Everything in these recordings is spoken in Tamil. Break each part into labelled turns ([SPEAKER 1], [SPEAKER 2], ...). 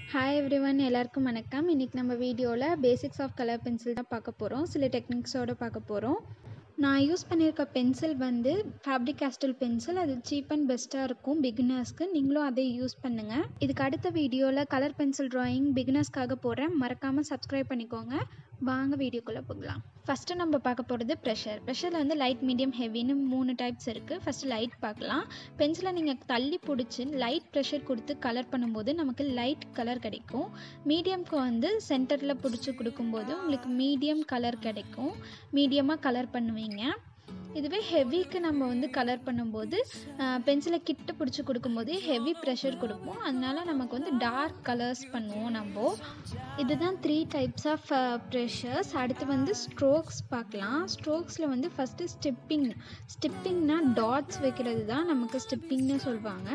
[SPEAKER 1] ஹாய் எவ்ரி ஒன் எல்லாருக்கும் வணக்கம் இன்றைக்கி நம்ம வீடியோவில் பேசிக்ஸ் ஆஃப் கலர் பென்சில் தான் பார்க்க போகிறோம் சில டெக்னிக்ஸோடு பார்க்க போகிறோம் நான் யூஸ் பண்ணியிருக்க பென்சில் வந்து ஃபேப்ரிக் கேஸ்டல் பென்சில் அது சீப் அண்ட் பெஸ்ட்டாக இருக்கும் பிகினர்ஸ்க்கு நீங்களும் அதை யூஸ் பண்ணுங்கள் இதுக்கு அடுத்த வீடியோவில் கலர் பென்சில் ட்ராயிங் பிகினர்ஸ்க்காக போடுறேன் மறக்காமல் சப்ஸ்கிரைப் பண்ணிக்கோங்க வாங்க வீடியோக்குள்ளே போகலாம் ஃபஸ்ட்டு நம்ம பார்க்க போகிறது ப்ரெஷர் ப்ரெஷரில் வந்து லைட் மீடியம் ஹெவின்னு மூணு டைப்ஸ் இருக்குது ஃபஸ்ட்டு லைட் பார்க்கலாம் பென்சிலை நீங்கள் தள்ளி பிடிச்சி லைட் ப்ரெஷர் கொடுத்து கலர் பண்ணும்போது நமக்கு லைட் கலர் கிடைக்கும் மீடியம்க்கு வந்து சென்டரில் பிடிச்சி கொடுக்கும்போது உங்களுக்கு மீடியம் கலர் கிடைக்கும் மீடியமாக கலர் பண்ணுவீங்க இதுவே ஹெவிக்கு நம்ம வந்து கலர் பண்ணும்போது பென்சிலை கிட்ட பிடிச்சி கொடுக்கும்போது ஹெவி ப்ரெஷர் கொடுப்போம் அதனால நமக்கு வந்து டார்க் கலர்ஸ் பண்ணுவோம் நம்ம இதுதான் த்ரீ டைப்ஸ் ஆஃப் ப்ரெஷர்ஸ் அடுத்து வந்து ஸ்ட்ரோக்ஸ் பார்க்கலாம் ஸ்ட்ரோக்ஸில் வந்து ஃபஸ்ட்டு ஸ்டிப்பிங் ஸ்டிப்பிங்னா டாட்ஸ் வைக்கிறது தான் நமக்கு ஸ்டிப்பிங்னு சொல்லுவாங்க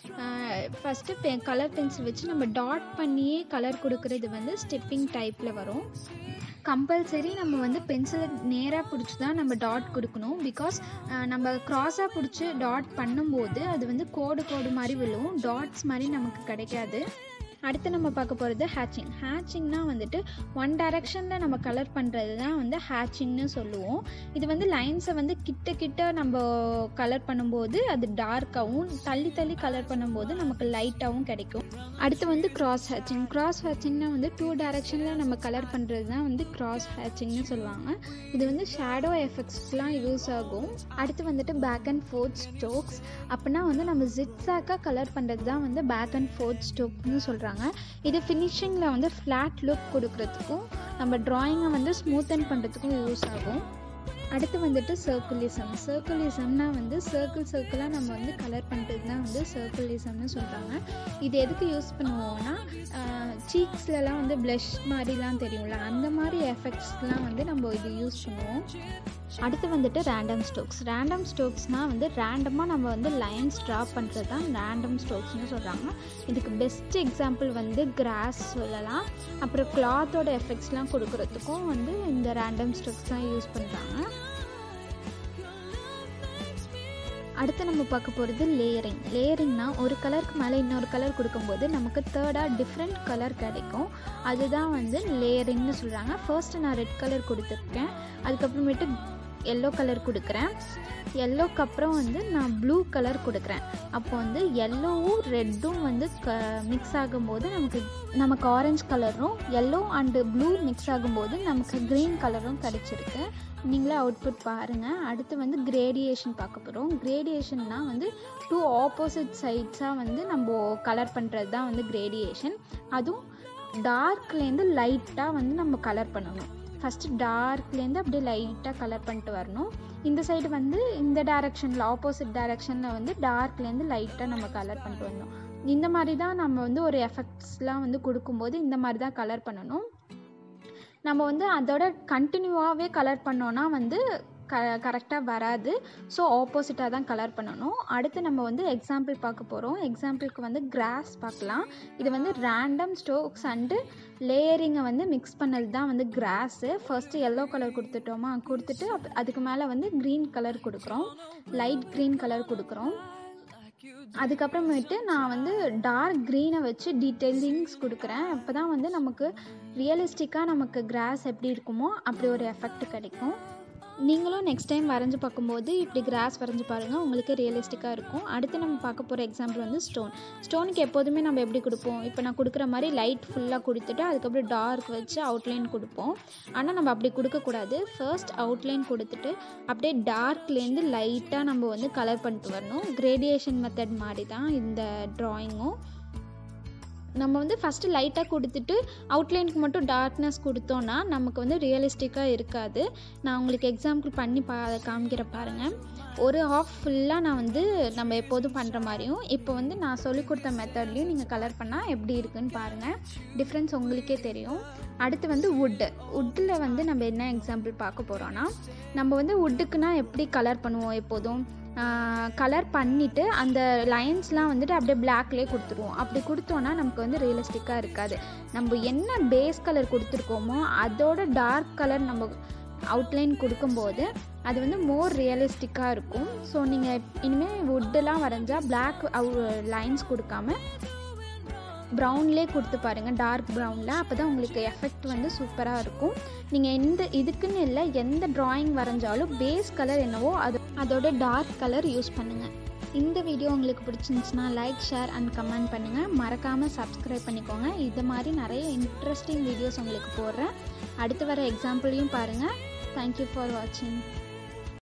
[SPEAKER 1] ஃபஸ்ட்டு பெ கலர் பென்சில் வச்சு நம்ம டாட் பண்ணியே கலர் கொடுக்குறது வந்து ஸ்டிப்பிங் டைப்பில் வரும் கம்பல்சரி நம்ம வந்து பென்சிலை நேராக பிடிச்சி தான் நம்ம டாட் கொடுக்கணும் பிகாஸ் நம்ம க்ராஸாக பிடிச்சி டாட் பண்ணும்போது அது வந்து கோடு கோடு மாதிரி விழும் டாட்ஸ் மாதிரி நமக்கு கிடைக்காது அடுத்து நம்ம பார்க்க போகிறது ஹேச்சிங் ஹேச்சிங்னா வந்துட்டு ஒன் டைரக்ஷனில் நம்ம கலர் பண்ணுறது தான் வந்து ஹேச்சிங்னு சொல்லுவோம் இது வந்து லைன்ஸை வந்து கிட்ட கிட்ட நம்ம கலர் பண்ணும்போது அது டார்க்காகவும் தள்ளி தள்ளி கலர் பண்ணும்போது நமக்கு லைட்டாகவும் கிடைக்கும் அடுத்து வந்து கிராஸ் ஹேச்சிங் கிராஸ் ஹேச்சிங்னா வந்து டூ டைரக்ஷனில் நம்ம கலர் பண்ணுறது தான் வந்து கிராஸ் ஹேச்சிங்னு சொல்லுவாங்க இது வந்து ஷேடோ எஃபெக்ட்ஸ்லாம் யூஸ் ஆகும் அடுத்து வந்துட்டு பேக் அண்ட் ஃபோர்த் ஸ்ட்ரோக்ஸ் அப்படின்னா வந்து நம்ம ஜிக்ஸாக்காக கலர் பண்ணுறது தான் வந்து பேக் அண்ட் ஃபோர்த் ஸ்ட்ரோக்னு சொல்கிறாங்க இது ஃபினிஷிங்கில் வந்து ஃப்ளாட் லுக் கொடுக்குறதுக்கும் நம்ம ட்ராயிங்கை வந்து ஸ்மூத்தன் பண்ணுறதுக்கும் யூஸ் ஆகும் அடுத்து வந்துட்டு சர்க்குலிசம் சர்க்குலிசம்னா வந்து சர்க்கிள் சர்க்கிளாக நம்ம வந்து கலர் பண்ணுறது தான் வந்து சர்க்குலிசம்னு சொல்கிறாங்க இது எதுக்கு யூஸ் பண்ணுவோம்னா சீக்ஸ்லலாம் வந்து ப்ளஷ் மாதிரிலாம் தெரியும்ல அந்த மாதிரி எஃபெக்ட்ஸ்லாம் வந்து நம்ம இது யூஸ் பண்ணுவோம் அடுத்து வந்துட்டு ரேண்டம் ஸ்ட்ரோக்ஸ் ரேண்டம் ஸ்ட்ரோக்ஸ்னால் வந்து ரேண்டமாக நம்ம வந்து லைன்ஸ் ட்ரா பண்ணுறது தான் ரேண்டம் ஸ்ட்ரோக்ஸ்னு சொல்கிறாங்க இதுக்கு பெஸ்ட் எக்ஸாம்பிள் வந்து கிராஸ் சொல்லலாம் அப்புறம் கிளாத்தோட எஃபெக்ட்ஸ்லாம் கொடுக்குறதுக்கும் வந்து இந்த ரேண்டம் ஸ்ட்ரோக்ஸ் தான் யூஸ் பண்ணுறாங்க அடுத்து நம்ம பார்க்க போகிறது லேயரிங் லேயரிங்னா ஒரு கலருக்கு மேலே இன்னொரு கலர் கொடுக்கும்போது நமக்கு தேர்டாக டிஃப்ரெண்ட் கலர் கிடைக்கும் அதுதான் வந்து லேயரிங்னு சொல்கிறாங்க ஃபர்ஸ்ட்டு நான் ரெட் கலர் கொடுத்துருக்கேன் அதுக்கப்புறமேட்டு எல்லோ கலர் கொடுக்குறேன் எல்லோக்கு அப்புறம் வந்து நான் ப்ளூ கலர் கொடுக்குறேன் அப்போ வந்து எல்லோவும் ரெட்டும் வந்து க மிக்ஸ் ஆகும்போது நமக்கு நமக்கு ஆரஞ்சு கலரும் எல்லோ அண்டு ப்ளூ மிக்ஸ் ஆகும்போது நமக்கு க்ரீன் கலரும் கிடச்சிருக்கு நீங்களே அவுட்புட் பாருங்கள் அடுத்து வந்து கிரேடியேஷன் பார்க்க போகிறோம் கிரேடியேஷன்னா வந்து டூ ஆப்போசிட் சைட்ஸாக வந்து நம்ம கலர் பண்ணுறது தான் வந்து கிரேடியேஷன் அதுவும் டார்க்லேருந்து லைட்டாக வந்து நம்ம கலர் பண்ணணும் ஃபஸ்ட்டு டார்க்லேருந்து அப்படியே லைட்டாக கலர் பண்ணிட்டு வரணும் இந்த சைடு வந்து இந்த டேரெக்ஷனில் ஆப்போசிட் டேரெக்ஷனில் வந்து டார்க்லேருந்து லைட்டாக நம்ம கலர் பண்ணிட்டு வரணும் இந்த மாதிரி தான் நம்ம வந்து ஒரு எஃபெக்ட்ஸ்லாம் வந்து கொடுக்கும்போது இந்த மாதிரி தான் கலர் பண்ணணும் நம்ம வந்து அதோட கண்டினியூவாகவே கலர் பண்ணோன்னா வந்து க கரெக்டாக வராது ஸோ ஆப்போசிட்டாக தான் கலர் பண்ணணும் அடுத்து நம்ம வந்து எக்ஸாம்பிள் பார்க்க போகிறோம் எக்ஸாம்பிளுக்கு வந்து கிராஸ் பார்க்கலாம் இது வந்து ரேண்டம் ஸ்டோக்ஸ் அண்டு லேயரிங்கை வந்து மிக்ஸ் பண்ணது தான் வந்து கிராஸு ஃபர்ஸ்ட்டு எல்லோ கலர் கொடுத்துட்டோமா கொடுத்துட்டு அப் அதுக்கு மேலே வந்து க்ரீன் கலர் கொடுக்குறோம் லைட் க்ரீன் கலர் கொடுக்குறோம் அதுக்கப்புறமேட்டு நான் வந்து டார்க் க்ரீனை வச்சு டீட்டெயிலிங்ஸ் கொடுக்குறேன் அப்போ தான் வந்து நமக்கு ரியலிஸ்டிக்காக நமக்கு கிராஸ் எப்படி இருக்குமோ அப்படி ஒரு எஃபெக்ட் கிடைக்கும் நீங்களும் நெக்ஸ்ட் டைம் வரைஞ்சி பார்க்கும்போது இப்படி கிராஸ் வரைஞ்சி பாருங்கள் உங்களுக்கு ரியலிஸ்டிக்காக இருக்கும் அடுத்து நம்ம பார்க்க போகிற எக்ஸாம்பிள் வந்து ஸ்டோன் ஸ்டோனுக்கு எப்போதுமே நம்ம எப்படி கொடுப்போம் இப்போ நான் கொடுக்குற மாதிரி லைட் ஃபுல்லாக கொடுத்துட்டு அதுக்கப்புறம் டார்க் வச்சு அவுட்லைன் கொடுப்போம் ஆனால் நம்ம அப்படி கொடுக்கக்கூடாது ஃபர்ஸ்ட் அவுட்லைன் கொடுத்துட்டு அப்படியே டார்க்லேருந்து லைட்டாக நம்ம வந்து கலர் பண்ணிட்டு வரணும் கிரேடியேஷன் மெத்தட் மாதிரி தான் இந்த ட்ராயிங்கும் நம்ம வந்து ஃபஸ்ட்டு லைட்டாக கொடுத்துட்டு அவுட்லைனுக்கு மட்டும் டார்க்னஸ் கொடுத்தோன்னா நமக்கு வந்து ரியலிஸ்டிக்காக இருக்காது நான் உங்களுக்கு எக்ஸாம்பிள் பண்ணி பா காமிக்கிற பாருங்கள் ஒரு ஆஃப் ஃபுல்லாக நான் வந்து நம்ம எப்போதும் பண்ணுற மாதிரியும் இப்போ வந்து நான் சொல்லிக் கொடுத்த மெத்தட்லேயும் நீங்கள் கலர் பண்ணால் எப்படி இருக்குன்னு பாருங்கள் டிஃப்ரென்ஸ் உங்களுக்கே தெரியும் அடுத்து வந்து வுட்டு வுட்டில் வந்து நம்ம என்ன எக்ஸாம்பிள் பார்க்க போகிறோன்னா நம்ம வந்து வுட்டுக்குன்னா எப்படி கலர் பண்ணுவோம் எப்போதும் கலர் பண்ணிவிட்டு அந்த லைன்ஸ்லாம் வந்துட்டு அப்படியே பிளாக்லேயே கொடுத்துருவோம் அப்படி கொடுத்தோன்னா நமக்கு வந்து ரியலிஸ்டிக்காக இருக்காது நம்ம என்ன பேஸ் கலர் கொடுத்துருக்கோமோ அதோட டார்க் கலர் நம்ம அவுட்லைன் கொடுக்கும்போது அது வந்து மோர் ரியலிஸ்டிக்காக இருக்கும் ஸோ நீங்கள் இனிமேல் வுட்டெல்லாம் வரைஞ்சா பிளாக் லைன்ஸ் கொடுக்காம ப்ரௌன்லேயே கொடுத்து பாருங்கள் டார்க் ப்ரௌனில் அப்போ தான் உங்களுக்கு எஃபெக்ட் வந்து சூப்பராக இருக்கும் நீங்கள் எந்த இதுக்குன்னு இல்லை எந்த ட்ராயிங் வரைஞ்சாலும் பேஸ் கலர் என்னவோ அது அதோட டார்க் கலர் யூஸ் பண்ணுங்கள் இந்த வீடியோ உங்களுக்கு பிடிச்சிருந்துச்சுன்னா லைக் ஷேர் அண்ட் கமெண்ட் பண்ணுங்கள் மறக்காமல் சப்ஸ்கிரைப் பண்ணிக்கோங்க இது மாதிரி நிறைய இன்ட்ரெஸ்டிங் வீடியோஸ் உங்களுக்கு போடுறேன் அடுத்து வர எக்ஸாம்பிளையும் பாருங்கள் தேங்க்யூ ஃபார் வாட்சிங்